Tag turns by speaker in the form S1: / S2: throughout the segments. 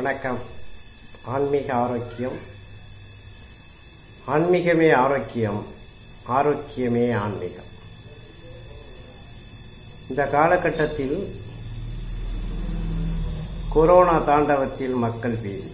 S1: வணக்கம் ஆன்மீக ஆரோக்கியம் ஆன்மீகமே ஆரோக்கியம் ஆரோக்கியமே ஆன்மீகம் இந்த காலகட்டத்தில் கொரோனா தாண்டவத்தில் மக்கள் பீதி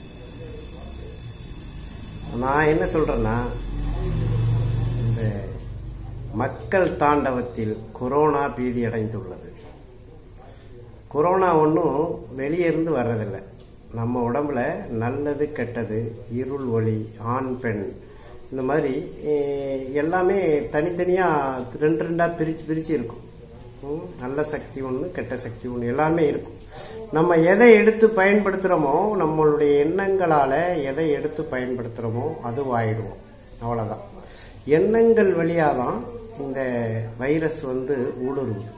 S1: நான் என்ன சொல்றேன்னா இந்த மக்கள் தாண்டவத்தில் கொரோனா பீதி அடைந்துள்ளது கொரோனா ஒன்றும் வெளியே இருந்து வர்றதில்லை நம்ம உடம்புல நல்லது கெட்டது இருள் ஒளி ஆண் பெண் இந்த மாதிரி eh, எல்லாமே தனித்தனியாக ரெண்டு ரெண்டாக பிரித்து பிரித்து இருக்கும் ம், நல்ல சக்தி ஒன்று கெட்ட சக்தி ஒன்று எல்லாமே இருக்கும் நம்ம எதை எடுத்து பயன்படுத்துகிறோமோ நம்மளுடைய எண்ணங்களால் எதை எடுத்து பயன்படுத்துகிறோமோ அதுவாயிடுவோம் அவ்வளோதான் எண்ணங்கள் வழியாக தான் இந்த வைரஸ் வந்து ஊடுருவுது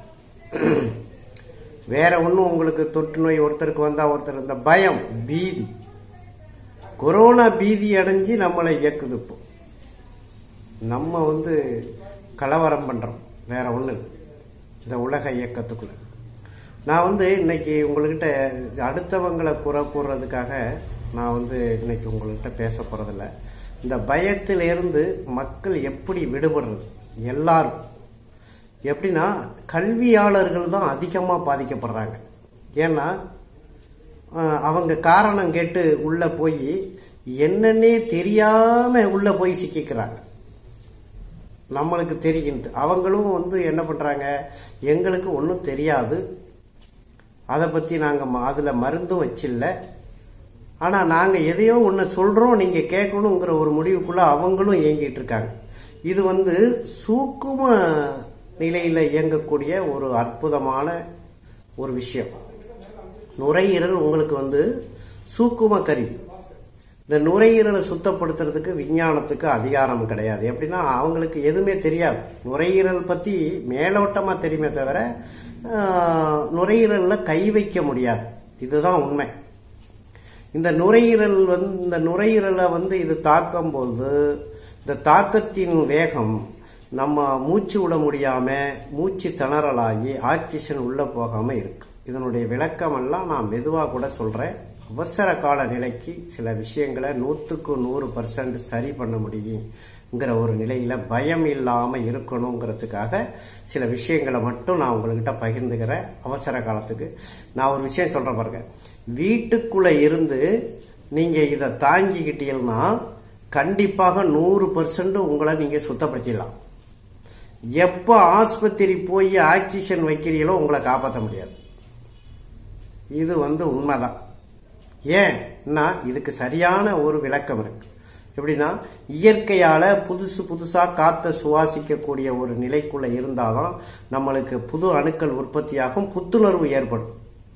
S1: வேற ஒன்றும் உங்களுக்கு தொற்று நோய் ஒருத்தருக்கு வந்தா ஒருத்தர் இந்த பயம் பீதி கொரோனா பீதி அடைஞ்சு நம்மளை இயக்குது இப்போ நம்ம வந்து கலவரம் பண்றோம் வேற ஒன்றும் இல்லை இந்த உலக இயக்கத்துக்குள்ள நான் வந்து இன்னைக்கு உங்கள்கிட்ட அடுத்தவங்களை குறை கூறுறதுக்காக நான் வந்து இன்னைக்கு உங்கள்கிட்ட பேச போறதில்ல இந்த பயத்திலிருந்து மக்கள் எப்படி விடுபடுறது எல்லாரும் எப்படின்னா கல்வியாளர்கள் தான் அதிகமாக பாதிக்கப்படுறாங்க ஏன்னா அஹ், அவங்க காரணம் கேட்டு உள்ள போய் என்னன்னே தெரியாம உள்ள போய் சிக்கிக்கிறாங்க நம்மளுக்கு தெரியுன்ட்டு அவங்களும் வந்து என்ன பண்றாங்க எங்களுக்கு ஒன்றும் தெரியாது அதை பத்தி நாங்க ம- அதுல மருந்தும் வச்சில்ல ஆனா நாங்க எதையோ ஒன்று சொல்றோம் நீங்க கேட்கணுங்கிற ஒரு முடிவுக்குள்ள அவங்களும் இயங்கிட்டு இருக்காங்க இது வந்து சூக்கும நிலையில இயங்கக்கூடிய ஒரு அற்புதமான ஒரு விஷயம் நுரையீரல் உங்களுக்கு வந்து சூக்கும கருவி இந்த நுரையீரலை சுத்தப்படுத்துறதுக்கு விஞ்ஞானத்துக்கு அதிகாரம் கிடையாது எப்படின்னா அவங்களுக்கு எதுவுமே தெரியாது நுரையீரல் பத்தி மேலோட்டமா தெரியுமே தவிர ஆஹ், நுரையீரல்ல கை வைக்க முடியாது இதுதான் உண்மை இந்த நுரையீரல் வந்து இந்த நுரையீரலை வந்து இது தாக்கும் போது இந்த தாக்கத்தின் வேகம் நம்ம மூச்சு விட முடியாம மூச்சு திணறலாகி ஆக்சிஜன் உள்ள போகாம இருக்கு இதனுடைய விளக்கம் எல்லாம் நான் மெதுவா கூட சொல்றேன் அவசர கால நிலைக்கு சில விஷயங்களை நூற்றுக்கு நூறு பர்சன்ட் சரி பண்ண முடியுங்கிற ஒரு நிலையில பயம் இல்லாம இருக்கணுங்கிறதுக்காக சில விஷயங்களை மட்டும் நான் உங்ககிட்ட பகிர்ந்துக்கிறேன் அவசர காலத்துக்கு நான் ஒரு விஷயம் சொல்றேன் பாருங்க வீட்டுக்குள்ள இருந்து நீங்க இதை தாங்கிக்கிட்டீங்கன்னா கண்டிப்பாக நூறு பர்சன்ட் உங்களை நீங்க சுத்தப்படுத்திடலாம் எப்போ ஆஸ்பத்திரி போய் ஆக்சிஜன் வைக்கிறீங்களோ உங்களை காப்பாற்ற முடியாது இது வந்து உண்மைதான் ஏன்னா இதுக்கு சரியான ஒரு விளக்கம் இருக்கு எப்படின்னா இயற்கையால புதுசு புதுசா காத்த சுவாசிக்கக்கூடிய ஒரு நிலைக்குள்ள இருந்தாதான் நம்மளுக்கு புது அணுக்கள் உற்பத்தியாகும் புத்துணர்வு ஏற்படும்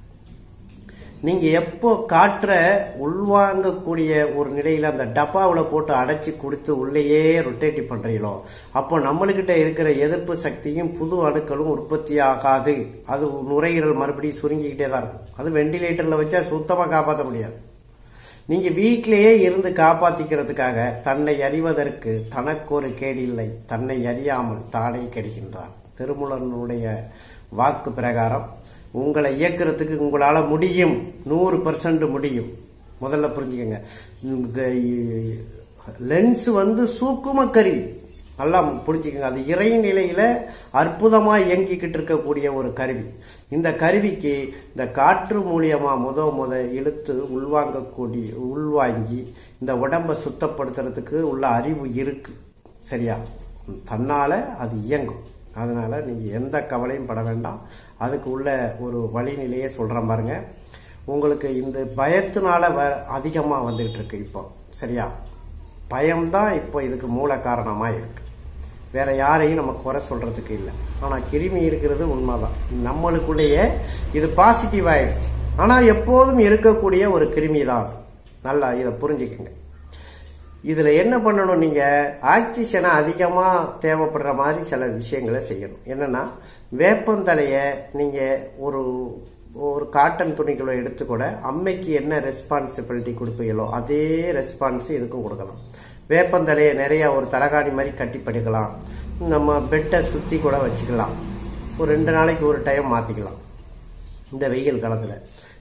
S1: நீங்க எப்போ காற்றை உள்வாங்கக்கூடிய ஒரு நிலையில அந்த டப்பாவில் போட்டு அடைச்சி கொடுத்து உள்ளேயே ரொட்டேட் பண்றீங்களோ அப்போ நம்மளுக்கிட்ட இருக்கிற எதிர்ப்பு சக்தியும் புது அணுக்களும் உற்பத்தி ஆகாது அது நுரையீரல் மறுபடியும் சுருங்கிக்கிட்டே தான் இருக்கும் அது வெண்டிலேட்டர்ல வச்சா சுத்தமா காப்பாற்ற முடியாது நீங்க வீட்டிலேயே இருந்து காப்பாத்திக்கிறதுக்காக தன்னை அறிவதற்கு தனக்கு ஒரு கேடு இல்லை தன்னை அறியாமல் தானே கெடுகின்றான் திருமுலனுடைய வாக்கு பிரகாரம் உங்களை இயக்கிறதுக்கு உங்களால முடியும் நூறு பர்சன்ட் முடியும் முதல்ல புரிஞ்சுக்கங்க லென்ஸ் வந்து சூக்கும கருவி நல்லா புரிஞ்சுக்கங்க அது இறை நிலையில அற்புதமா இயங்கிக்கிட்டு இருக்கக்கூடிய ஒரு கருவி இந்த கருவிக்கு இந்த காற்று மூலியமா முத முத இழுத்து உள்வாங்கக்கூடிய உள்வாங்கி இந்த உடம்ப சுத்தப்படுத்துறதுக்கு உள்ள அறிவு இருக்கு சரியா தன்னால அது இயங்கும் அதனால நீங்க எந்த கவலையும் பட வேண்டாம் அதுக்கு உள்ள ஒரு வழிநிலையே சொல்றேன் பாருங்க உங்களுக்கு இந்த பயத்தினால வ அதிகமா வந்துகிட்டு இருக்கு இப்போ சரியா பயம்தான் இப்போ இதுக்கு மூல காரணமா இருக்கு வேற யாரையும் நம்ம குறை சொல்றதுக்கு இல்லை ஆனா கிருமி இருக்கிறது உண்மைதான் நம்மளுக்குள்ளேயே இது பாசிட்டிவ் ஆயிடுச்சு ஆனா எப்போதும் இருக்கக்கூடிய ஒரு கிருமி தான் அது நல்லா இதை புரிஞ்சுக்கங்க இதுல என்ன பண்ணணும் நீங்க ஆக்சிஜனை அதிகமா தேவைப்படுற மாதிரி சில விஷயங்களை செய்யணும் என்னன்னா வேப்பந்தலைய நீங்க ஒரு ஒரு காட்டன் துணிக்குள்ள எடுத்துக்கூட அம்மைக்கு என்ன ரெஸ்பான்சிபிலிட்டி கொடுப்பீங்களோ அதே ரெஸ்பான்ஸ் இதுக்கும் கொடுக்கலாம் வேப்பந்தலையை நிறைய ஒரு தலகாணி மாதிரி கட்டி படுக்கலாம் நம்ம பெட்டை சுத்தி கூட வச்சுக்கலாம் ஒரு ரெண்டு நாளைக்கு ஒரு டைம் மாத்திக்கலாம் இந்த வெயில் காலத்துல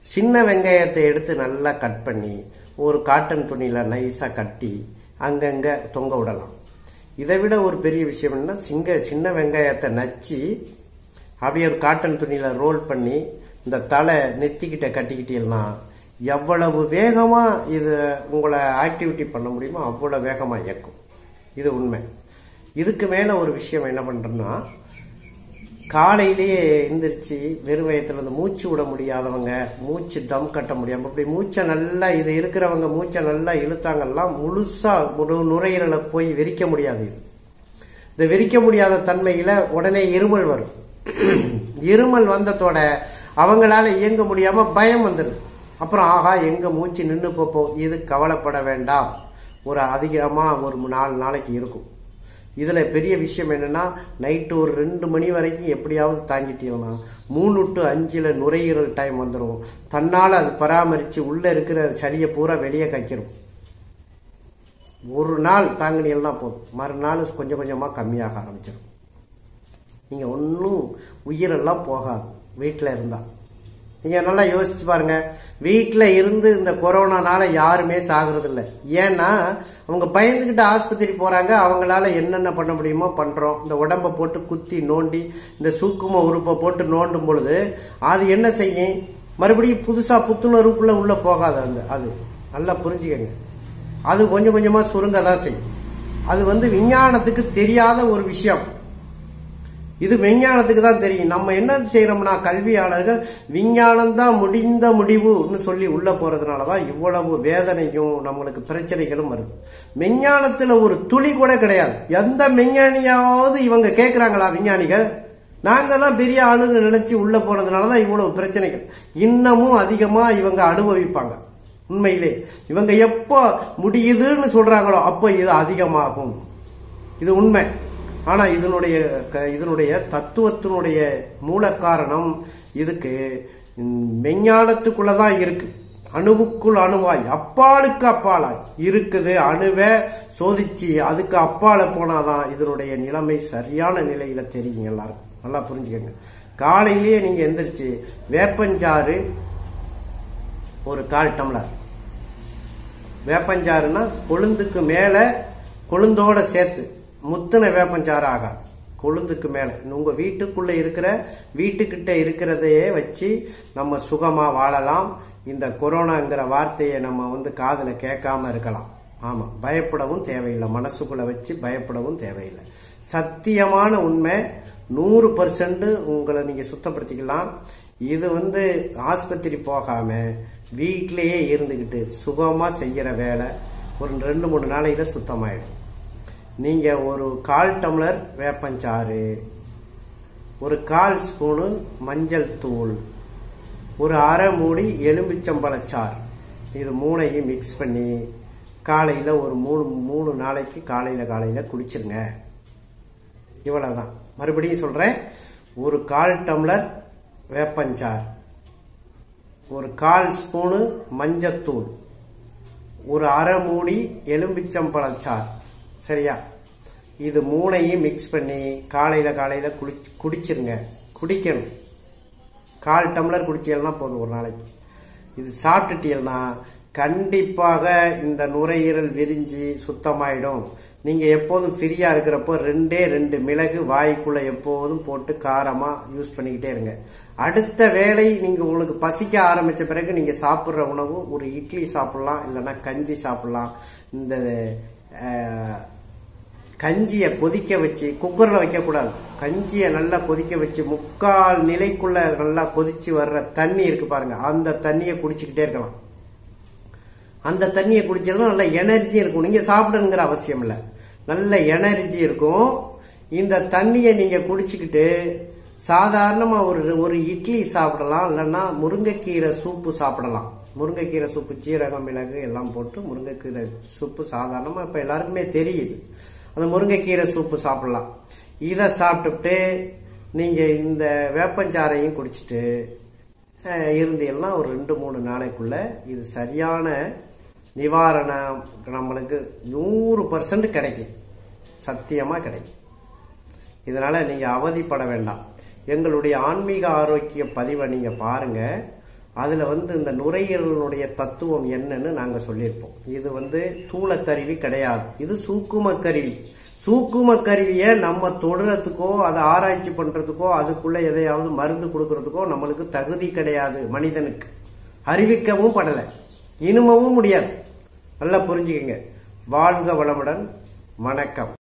S1: சின்ன வெங்காயத்தை எடுத்து நல்லா கட் பண்ணி ஒரு காட்டன் துணியில் நைஸாக கட்டி அங்கங்கே தொங்க விடலாம் இதை விட ஒரு பெரிய விஷயம் என்ன சிங்க சின்ன வெங்காயத்தை நச்சு அப்படியே ஒரு காட்டன் துணியில் ரோல் பண்ணி இந்த தலை நெத்திக்கிட்ட கட்டிக்கிட்டீங்கன்னா எவ்வளவு வேகமாக இது உங்களை ஆக்டிவிட்டி பண்ண முடியுமோ அவ்வளோ வேகமாக இயக்கும் இது உண்மை இதுக்கு மேலே ஒரு விஷயம் என்ன பண்ணுறேன்னா காலையிலேயே எந்திரிச்சு வெறும் வயத்துல இருந்து மூச்சு விட முடியாதவங்க மூச்சு தம் கட்ட முடியாம அப்படி மூச்சை நல்லா இது இருக்கிறவங்க மூச்சை நல்லா இழுத்தாங்கலாம் முழுசா ஒரு நுரையீரலை போய் விரிக்க முடியாது இது இந்த விரிக்க முடியாத தன்மையில உடனே இருமல் வரும் இருமல் வந்ததோட அவங்களால இயங்க முடியாம பயம் வந்துடும் அப்புறம் ஆஹா எங்க மூச்சு நின்று போப்போ இது கவலைப்பட வேண்டாம் ஒரு அதிகமா ஒரு நாலு நாளைக்கு இருக்கும் இதுல பெரிய விஷயம் என்னன்னா நைட்டு ஒரு ரெண்டு மணி வரைக்கும் எப்படியாவது தாங்கிட்டீங்கன்னா மூணு டு அஞ்சுல நுரையீரல் டைம் வந்துடும் தன்னால அது பராமரிச்சு உள்ள இருக்கிற சளியை பூரா வெளியே கக்கிரும் ஒரு நாள் தாங்கினீங்கன்னா போதும் மறுநாள் கொஞ்சம் கொஞ்சமா கம்மியாக ஆரம்பிச்சிடும் நீங்க ஒன்றும் உயிரெல்லாம் போகாது வீட்டில் இருந்தா நீங்க நல்லா யோசிச்சு பாருங்க வீட்டில் இருந்து இந்த கொரோனானால யாருமே சாகுறது இல்லை ஏன்னா அவங்க பயந்துகிட்டு ஆஸ்பத்திரி போறாங்க அவங்களால என்னென்ன பண்ண முடியுமோ பண்றோம் இந்த உடம்ப போட்டு குத்தி நோண்டி இந்த சூக்கும உறுப்பை போட்டு நோண்டும் பொழுது அது என்ன செய்யும் மறுபடியும் புதுசா புத்துணர்வுக்குள்ள உள்ள போகாது அந்த அது நல்லா புரிஞ்சுக்கங்க அது கொஞ்சம் கொஞ்சமா சுருங்க தான் செய்யும் அது வந்து விஞ்ஞானத்துக்கு தெரியாத ஒரு விஷயம் இது விஞ்ஞானத்துக்கு தான் தெரியும் நம்ம என்ன செய்யறோம்னா கல்வியாளர்கள் விஞ்ஞானம் தான் முடிந்த முடிவுன்னு சொல்லி உள்ள போறதுனால தான் இவ்வளவு வேதனையும் நம்மளுக்கு பிரச்சனைகளும் வருது விஞ்ஞானத்துல ஒரு துளி கூட கிடையாது எந்த விஞ்ஞானியாவது இவங்க கேட்கிறாங்களா விஞ்ஞானிகள் நாங்க தான் பெரிய ஆளுன்னு நினைச்சு உள்ள போனதுனால தான் இவ்வளவு பிரச்சனைகள் இன்னமும் அதிகமா இவங்க அனுபவிப்பாங்க உண்மையிலே இவங்க எப்போ முடியுதுன்னு சொல்றாங்களோ அப்போ இது அதிகமாகும் இது உண்மை ஆனா இதனுடைய க- இதனுடைய தத்துவத்தினுடைய மூல காரணம் இதுக்கு ம், மெஞ்ஞானத்துக்குள்ளதான் இருக்கு அணுவுக்குள் அணுவாய் அப்பாலுக்கு அப்பாலாய் இருக்குது அணுவை சோதிச்சு அதுக்கு அப்பால போனாதான் இதனுடைய நிலைமை சரியான நிலையில தெரியும் எல்லாருக்கும் நல்லா புரிஞ்சுக்கங்க காலையிலேயே நீங்க எந்திரிச்சு வேப்பஞ்சாறு ஒரு கால் டம்ளர் வேப்பஞ்சாறுனா கொழுந்துக்கு மேல கொழுந்தோட சேர்த்து முத்துன வேப்பஞ்சாறு ஆகாது கொழுந்துக்கு மேல உங்க வீட்டுக்குள்ள இருக்கிற வீட்டுக்கிட்ட இருக்கிறதையே வச்சு நம்ம சுகமா வாழலாம் இந்த கொரோனாங்கிற வார்த்தையை நம்ம வந்து காதுல கேட்காம இருக்கலாம் ஆமா பயப்படவும் தேவையில்லை மனசுக்குள்ள வச்சு பயப்படவும் தேவையில்லை சத்தியமான உண்மை நூறு பர்சன்ட் உங்களை நீங்க சுத்தப்படுத்திக்கலாம் இது வந்து ஆஸ்பத்திரி போகாம வீட்டிலேயே இருந்துகிட்டு சுகமா செய்யற வேலை ஒரு ரெண்டு மூணு நாளையில சுத்தமாயிடும் நீங்க ஒரு கால் டம்ளர் வேப்பஞ்சாறு ஒரு கால் ஸ்பூனு மஞ்சள் தூள் ஒரு அரை மூடி எலும்பிச்சம்பழச்சாறு இது மூணையும் மிக்ஸ் பண்ணி காலையில் ஒரு மூணு மூணு நாளைக்கு காலையில் காலையில் குடிச்சிருங்க இவ்வளவுதான் மறுபடியும் சொல்றேன் ஒரு கால் டம்ளர் வேப்பஞ்சாறு ஒரு கால் ஸ்பூனு மஞ்சத்தூள் ஒரு அரை மூடி எலும்பிச்சம்பழச்சாறு சரியா இது மூணையும் மிக்ஸ் பண்ணி காலையில காலையில குடி குடிச்சிருங்க குடிக்கணும் கால் டம்ளர் குடிச்சீங்கன்னா போதும் ஒரு நாளைக்கு இது சாப்பிட்டுட்டீங்கன்னா கண்டிப்பாக இந்த நுரையீரல் விரிஞ்சு சுத்தமாயிடும் நீங்க எப்போதும் ஃப்ரீயா இருக்கிறப்போ ரெண்டே ரெண்டு மிளகு வாய்க்குள்ள எப்போதும் போட்டு காரமா யூஸ் பண்ணிக்கிட்டே இருங்க அடுத்த வேளை நீங்க உங்களுக்கு பசிக்க ஆரம்பிச்ச பிறகு நீங்க சாப்பிடுற உணவு ஒரு இட்லி சாப்பிடலாம் இல்லைன்னா கஞ்சி சாப்பிடலாம் இந்த அஹ், கஞ்சியை கொதிக்க வச்சு குக்கர்ல வைக்கக்கூடாது கஞ்சியை நல்லா கொதிக்க வச்சு முக்கால் நிலைக்குள்ள நல்லா கொதிச்சு வர்ற தண்ணி இருக்கு பாருங்க அந்த தண்ணியை குடிச்சுக்கிட்டே இருக்கலாம் அந்த தண்ணியை குடிச்சதும் நல்ல எனர்ஜி இருக்கும் நீங்க சாப்பிடுங்கிற அவசியம் இல்லை நல்ல எனர்ஜி இருக்கும் இந்த தண்ணியை நீங்க குடிச்சுக்கிட்டு சாதாரணமா ஒரு ஒரு இட்லி சாப்பிடலாம் இல்லைன்னா முருங்கைக்கீரை சூப்பு சாப்பிடலாம் முருங்கைக்கீரை சூப்பு சீரகம் மிளகு எல்லாம் போட்டு முருங்கைக்கீரை சூப்பு சாதாரணமா இப்ப எல்லாருக்குமே தெரியுது அந்த முருங்கைக்கீரை சூப்பு சாப்பிடலாம் இதை சாப்பிட்டுட்டு நீங்க இந்த வேப்பஞ்சாறையும் குடிச்சிட்டு அஹ், இருந்தீங்கன்னா ஒரு ரெண்டு மூணு நாளைக்குள்ள இது சரியான நிவாரணம் நம்மளுக்கு நூறு பர்சன்ட் கிடைக்கும் சத்தியமா கிடைக்கும் இதனால நீங்க அவதிப்பட வேண்டாம் எங்களுடைய ஆன்மீக ஆரோக்கிய பதிவை நீங்க பாருங்க அதுல வந்து இந்த நுரையீரலினுடைய தத்துவம் என்னன்னு நாங்க சொல்லியிருப்போம் இது வந்து தூளக்கருவி கிடையாது இது சூக்கும கருவி சூக்கும கருவியை நம்ம தொடுறதுக்கோ அதை ஆராய்ச்சி பண்றதுக்கோ அதுக்குள்ள எதையாவது மருந்து கொடுக்கறதுக்கோ நம்மளுக்கு தகுதி கிடையாது மனிதனுக்கு அறிவிக்கவும் படலை இனிமவும் முடியாது நல்லா புரிஞ்சுக்கங்க வாழ்க வளமுடன் வணக்கம்